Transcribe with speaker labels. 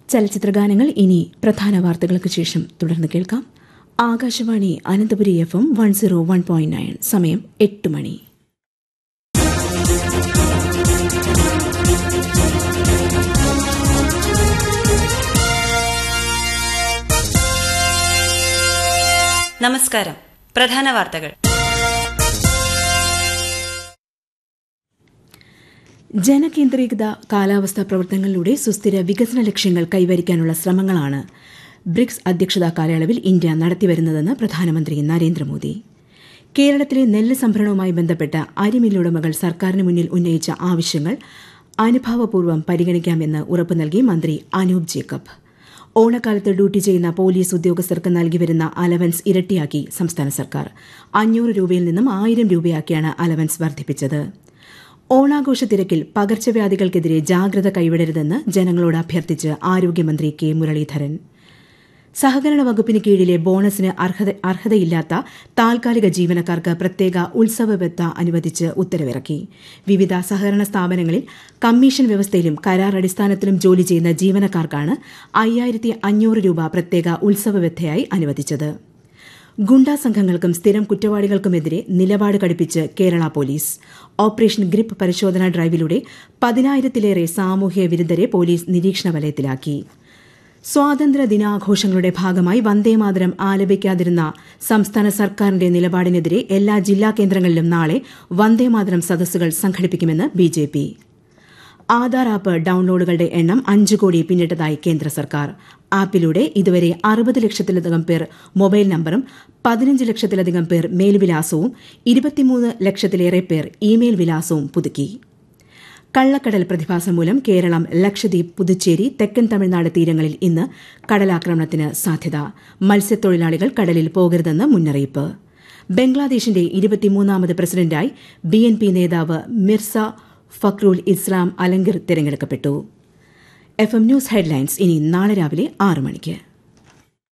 Speaker 1: ചലച്ചിത്രഗാനങ്ങൾ ഇനി പ്രധാന വാർത്തകൾക്ക് ശേഷം തുടർന്ന് കേൾക്കാം Akashvani Ananthapuri F M one zero one point nine സമയം എട്ട് മണി
Speaker 2: നമസ്കാരം പ്രധാന വാർത്തകൾ
Speaker 1: ജനകേന്ദ്രീകൃത കാലാവസ്ഥാ പ്രവർത്തനങ്ങളിലൂടെ സുസ്ഥിര വികസന ലക്ഷ്യങ്ങൾ കൈവരിക്കാനുള്ള ശ്രമങ്ങളാണ് ബ്രിക്സ് അധ്യക്ഷതാ കാലയളവിൽ ഇന്ത്യ നടത്തിവരുന്നതെന്ന് പ്രധാനമന്ത്രി നരേന്ദ്രമോദി കേരളത്തിലെ നെല്ല് സംഭരണവുമായി ബന്ധപ്പെട്ട അരിമില്ലുടമകൾ സർക്കാരിന് മുന്നിൽ ഉന്നയിച്ച ആവശ്യങ്ങൾ അനുഭാവപൂർവ്വം പരിഗണിക്കാമെന്ന് ഉറപ്പു നൽകി മന്ത്രി അനൂപ് ജേക്കബ് ഓണക്കാലത്ത് ഡ്യൂട്ടി ചെയ്യുന്ന പോലീസ് ഉദ്യോഗസ്ഥർക്ക് നൽകിവരുന്ന അലവൻസ് ഇരട്ടിയാക്കി സംസ്ഥാന സർക്കാർ അഞ്ഞൂറ് രൂപയിൽ നിന്നും ആയിരം രൂപയാക്കിയാണ് അലവൻസ് വർദ്ധിപ്പിച്ചത് ഓണാഘോഷ തിരക്കിൽ പകർച്ചവ്യാധികൾക്കെതിരെ ജാഗ്രത കൈവിടരുതെന്ന് ജനങ്ങളോട് അഭ്യർത്ഥിച്ച് ആരോഗ്യമന്ത്രി കെ മുരളീധരൻ സഹകരണ വകുപ്പിന് കീഴിലെ ബോണസിന് അർഹത അർഹതയില്ലാത്ത താൽക്കാലിക ജീവനക്കാർക്ക് പ്രത്യേക ഉത്സവബത്ത അനുവദിച്ച് ഉത്തരവിറക്കി വിവിധ സഹകരണ സ്ഥാപനങ്ങളിൽ കമ്മീഷൻ വ്യവസ്ഥയിലും കരാർ അടിസ്ഥാനത്തിലും ജോലി ചെയ്യുന്ന ജീവനക്കാർക്കാണ് അയ്യായിരത്തി അഞ്ഞൂറ് രൂപ പ്രത്യേക ഉത്സവബത്തയായി അനുവദിച്ചത് ഗുണ്ടാ സംഘങ്ങൾക്കും സ്ഥിരം കുറ്റവാളികൾക്കുമെതിരെ നിലപാട് കടുപ്പിച്ച് കേരള പോലീസ് ഓപ്പറേഷൻ ഗ്രിപ്പ് പരിശോധനാ ഡ്രൈവിലൂടെ പതിനായിരത്തിലേറെ സാമൂഹ്യ വിരുദ്ധരെ പോലീസ് നിരീക്ഷണ വലയത്തിലാക്കി സ്വാതന്ത്ര്യ ദിനാഘോഷങ്ങളുടെ ഭാഗമായി വന്ദേമാതരം ആലപിക്കാതിരുന്ന സംസ്ഥാന സർക്കാരിന്റെ നിലപാടിനെതിരെ എല്ലാ ജില്ലാ കേന്ദ്രങ്ങളിലും നാളെ വന്ദേമാതരം സദസ്സുകൾ സംഘടിപ്പിക്കുമെന്ന് ബിജെപി ആധാർ ആപ്പ് ഡൌൺലോഡുകളുടെ എണ്ണം അഞ്ച് കോടി പിന്നിട്ടതായി കേന്ദ്ര സർക്കാർ ആപ്പിലൂടെ ഇതുവരെ അറുപത് ലക്ഷത്തിലധികം പേർ മൊബൈൽ നമ്പറും പതിനഞ്ച് ലക്ഷത്തിലധികം പേർ മേൽവിലാസവും ഇരുപത്തിമൂന്ന് ലക്ഷത്തിലേറെ പേർ ഇമെയിൽ വിലാസവും പുതുക്കി കള്ളക്കടൽ പ്രതിഭാസം മൂലം കേരളം ലക്ഷദ്വീപ് പുതുച്ചേരി തെക്കൻ തമിഴ്നാട് തീരങ്ങളിൽ ഇന്ന് കടലാക്രമണത്തിന് സാധ്യത മത്സ്യത്തൊഴിലാളികൾ കടലിൽ പോകരുതെന്ന് മുന്നറിയിപ്പ് ബംഗ്ലാദേശിന്റെ ഇരുപത്തിമൂന്നാമത് പ്രസിഡന്റായി ബി എൻ പി നേതാവ് മിർസ ഫക്രുൽ ഇസ്ലാം അലങ്കിർ തിരഞ്ഞെടുക്കപ്പെട്ടു എഫ് എം ന്യൂസ് ഹെഡ്ലൈൻസ് ഇനി നാളെ രാവിലെ ആറ് മണിക്ക്